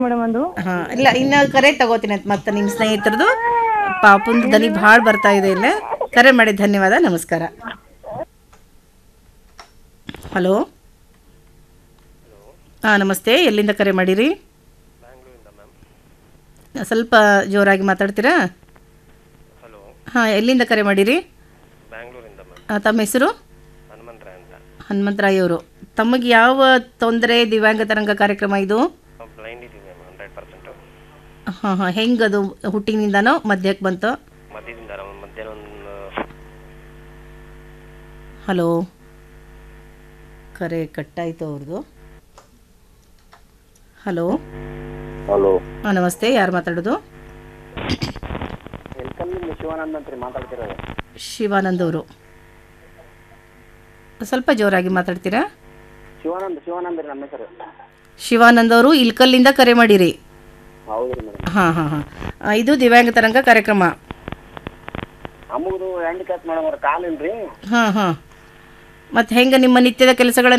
madam ಒಂದು ಹಾ ಇಲ್ಲ ಇನ್ನು ಕರೆ ತಗೋತೀನಿ ಅಂತ ಮತ್ತೆ ನಿಮ್ಮ ಸ್ನೇಹಿತರದು ಪಾಪುಂದು ದನಿ ಭಾಳ ಬರ್ತಾ ಇದೆ ಇಲ್ಲ ಕರೆ ಮಾಡಿ ಧನ್ಯವಾದ ನಮಸ್ಕಾರ ಹಲೋ ಹಾಂ ನಮಸ್ತೆ ಎಲ್ಲಿಂದ ಕರೆ ಮಾಡಿರಿ ಸ್ವಲ್ಪ ಜೋರಾಗಿ ಮಾತಾಡ್ತೀರಾ ಹಲೋ ಹಾಂ ಎಲ್ಲಿಂದ ಕರೆ ಮಾಡಿರಿ ಬ್ಯಾಂಗ್ಳೂರಿಂದ ಮ್ಯಾಮ್ ಆ, ತಮ್ಮ ಹೆಸರು ಹನುಮಂತರಾಯ ಅಂತ ಹನುಮಂತರಾಯ್ ಅವರು ತಮಗೆ ಯಾವ ತೊಂದರೆ ದಿವ್ಯಾಂಗ ತರಂಗ ಕಾರ್ಯಕ್ರಮ ಇದು ಬ್ಲೈಂಡ್ ಇದೀವಿ ಮ್ಯಾಮ್ ಹಂಡ್ರೆಡ್ ಪರ್ಸೆಂಟು ಹಾಂ ಹಾಂ ಹೆಂಗದು ಹುಟ್ಟಿನಿಂದನೋ ಮಧ್ಯಕ್ಕೆ ಬಂತು ಮಧ್ಯದಿಂದ ಒಂದು ಮಧ್ಯಾಹ್ನ ಒಂದು ಹಲೋ ಕರೆ ಕಟ್ಟಾಯಿತು ಅವ್ರದ್ದು ಹಲೋ ಹಲೋ ಹಾಂ ನಮಸ್ತೆ ಯಾರು ಮಾತಾಡೋದು ಎಲ್ಕಲ್ಲಿಂದ ಶಿವಾನಂದ್ ಅಂತ ರೀ ಮಾತಾಡ್ತಿರೋದು ಶಿವಾನಂದ್ ಅವರು ಸ್ವಲ್ಪ ಜೋರಾಗಿ ಮಾತಾಡ್ತೀರಾ ಶಿವಾನಂದ್ ಶಿವಾನಂದ್ ರೀ ನಮ್ಮ ಹೆಸರು ಶಿವಾನಂದ್ ಅವರು ಇಲ್ಕಲ್ಲಿಂದ ಕರೆ ಮಾಡಿರಿ ಹೌದು ರೀ ಮೇಡಮ್ ಹಾಂ ಹಾಂ ಹಾಂ ಇದು ದಿವ್ಯಾಂಗ ತರಂಗ ಕಾರ್ಯಕ್ರಮ ನಮಗದು ಹ್ಯಾಂಡಿಕ್ಯಾಪ್ ಮೇಡಮ್ ಅವ್ರ ಕಾಲಿಲ್ಲ ರೀ ಹಾಂ ಹಾಂ ಮತ್ತು ಹೆಂಗೆ ನಿಮ್ಮ ನಿತ್ಯದ ಕೆಲಸಗಳನ್ನು